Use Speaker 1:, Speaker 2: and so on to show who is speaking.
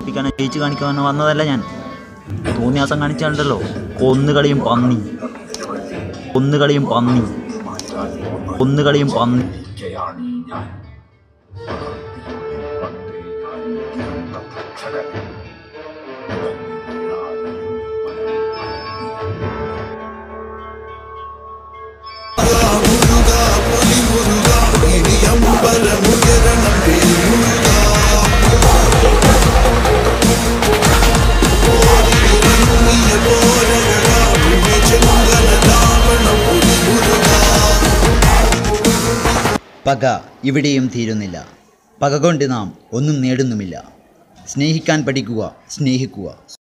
Speaker 1: പ്പിക്കാൻ ജയിച്ച് കാണിക്കാൻ വന്നതല്ല ഞാൻ തോന്നിയാസം കാണിച്ചാണ്ടല്ലോ കൊന്നുകളിയും പന്നി കൊന്നുകളിയും പന്നി കൊന്നുകളിയും പന്നി
Speaker 2: ജയാണി ഞാൻ
Speaker 3: പക ഇവിടെയും തീരുന്നില്ല പക കൊണ്ട് നാം ഒന്നും നേടുന്നുമില്ല സ്നേഹിക്കാൻ പഠിക്കുക സ്നേഹിക്കുക